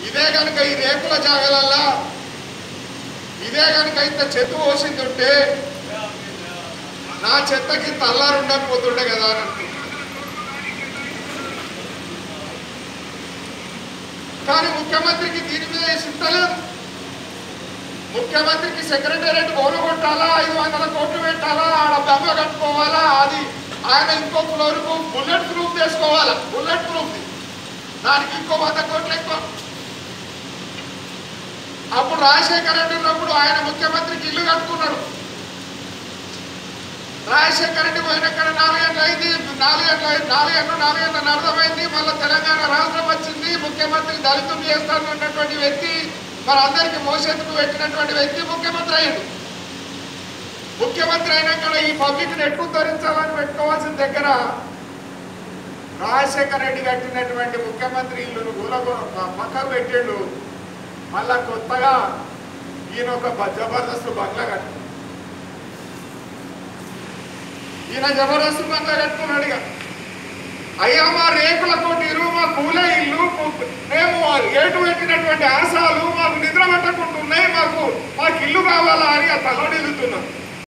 ఇదే కనుక ఈ రేకుల జాగలల్లా ఇదే కనుక ఇంత చెత్త పోసింది ఉంటే నా చెత్తకి తల్లారు ఉండకపోతుండే కదా అని అనుకుంటున్నా. కానీ ముఖ్యమంత్రికి దీని మీద చింతలేదు ముఖ్యమంత్రికి సెక్రటేరియట్ కొనుగొట్టాలా ఐదు వందల కోట్లు పెట్టాలా ఆడ బెమ్మ కట్టుకోవాలా అది ఆయన ఇంకో ఫ్లోర్కు బుల్లెట్ ప్రూఫ్ చేసుకోవాలా బుల్లెట్ ప్రూఫ్ దానికి ఇంకో వంద కోట్లు ఎక్కువ అప్పుడు రాజశేఖర రెడ్డి ఉన్నప్పుడు ఆయన ముఖ్యమంత్రికి ఇల్లు కట్టుకున్నాడు రాజశేఖర రెడ్డి పోయినక్కడ నాలుగేళ్ళు అయింది నాలుగేళ్ళు అయింది నాలుగేళ్ళు నాలుగేళ్ళు అర్థమైంది మళ్ళీ తెలంగాణ రాష్ట్రం వచ్చింది ముఖ్యమంత్రి దళితం చేస్తాను అన్నటువంటి వ్యక్తి మరి అందరికి మోసేందుకు పెట్టినటువంటి వ్యక్తి ముఖ్యమంత్రి అయ్యాడు ముఖ్యమంత్రి అయినాక ఈ పబ్లిక్ ఎట్లు ధరించాలని పెట్టుకోవాల్సిన దగ్గర రాజశేఖర రెడ్డి కట్టినటువంటి ముఖ్యమంత్రి ఇల్లును గులకు పక్కకు పెట్టాడు మళ్ళా కొత్తగా ఈయన ఒక బ- జబర్దస్త్ బంగ్లా కట్టు ఈయన జబర్దస్త్ బంగ్లా కట్టుకున్నాడు ఇక అయ్యా మా రేకులతో ఇరు మా కూలే ఇల్లు కు- మేము ఏటు ఎటు